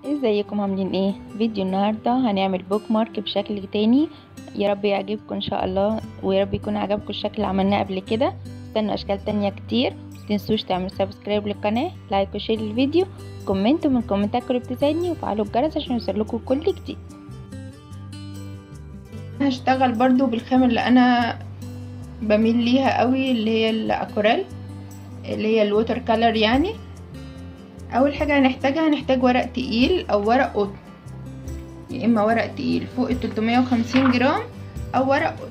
ازيكم عاملين ايه فيديو النهارده هنعمل بوك مارك بشكل تاني يا رب يعجبكم ان شاء الله ويا رب يكون عجبكم الشكل اللي عملناه قبل كده استنوا اشكال تانية كتير متنسوش تعملوا سبسكرايب للقناه لايك وشير للفيديو كومنتوا من كومنتاتكم اللي بتساعدني وفعلوا الجرس عشان يوصلكوا كل جديد هشتغل برضو بالخامة اللي انا بميل ليها قوي اللي هي الاكوريل اللي هي الووتر كالر يعني اول حاجه هنحتاجها هنحتاج ورق تقيل او ورق قطن يا اما ورق تقيل فوق ال 350 جرام او ورق قطن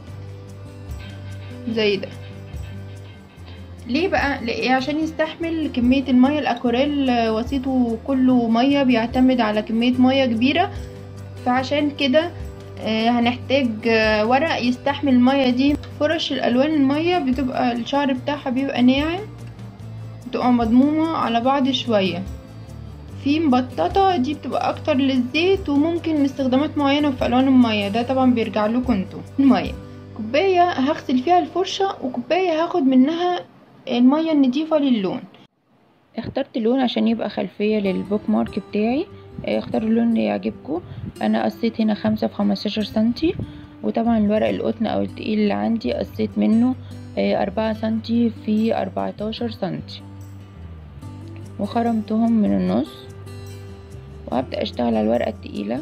زي ده ليه بقى ليه عشان يستحمل كميه الميه الاكوريل وسيطه كله ميه بيعتمد على كميه ميه كبيره فعشان كده هنحتاج ورق يستحمل الميه دي فرش الالوان الميه بتبقى الشعر بتاعها بيبقى ناعم بتبقى مضمومة على بعض شوية في مبططة دي بتبقى اكتر للزيت وممكن لاستخدامات معينة في الوان المية ده طبعا بيرجع لكم انتوا المية كوباية هغسل فيها الفرشة وكوباية هاخد منها المية النضيفة للون اخترت لون عشان يبقى خلفية للبوك مارك بتاعي اختاروا اللون اللي يعجبكم انا قصيت هنا خمسة في خمستاشر سنتي وطبعا الورق القطن او التقيل اللي عندي قصيت منه أربعة سنتي في أربعتاشر سنتي وخرمتهم من النص وهبدأ أشتغل على الورقة التقيلة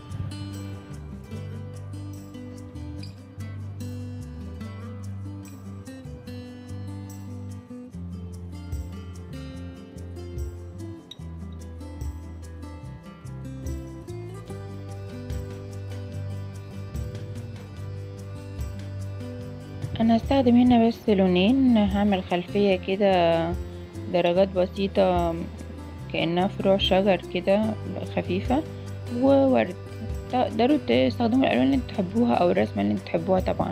انا هستخدم هنا بس لونين هعمل خلفية كده درجات بسيطة كأنها فروع شجر كده خفيفة وورد تقدروا تستخدموا الالوان اللي انتوا تحبوها او الرسمة اللي انتوا تحبوها طبعا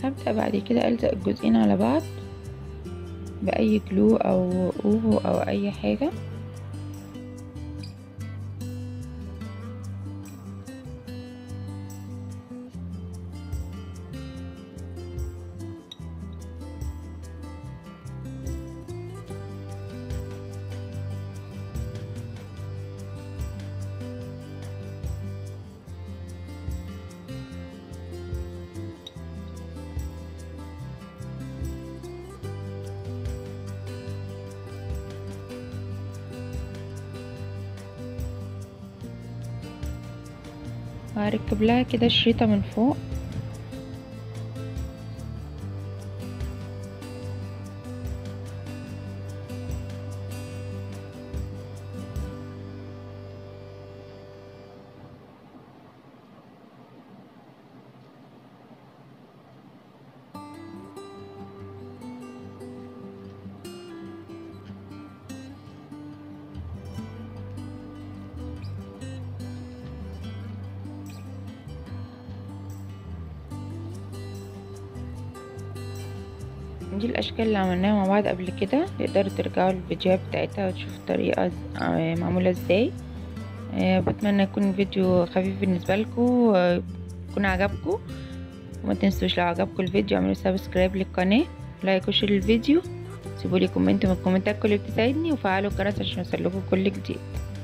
هبدأ بعد كده ألزق الجزئين على بعض بأي جلو أو أوهو أو أي حاجة وهركب لها كده الشريطة من فوق دي الاشكال اللي عملناها مع بعض قبل كده تقدروا ترجعوا للفيديوهات بتاعتها وتشوفوا الطريقه معموله ازاي بتمنى يكون الفيديو خفيف بالنسبه لكم يكون عجبكم وما تنسوش لو عجبكم الفيديو اعملوا سبسكرايب للقناه لايك وشير الفيديو سيبوا لي كومنت من الكومنتات كل بتساعدني وفعلوا الجرس عشان يوصلكم كل جديد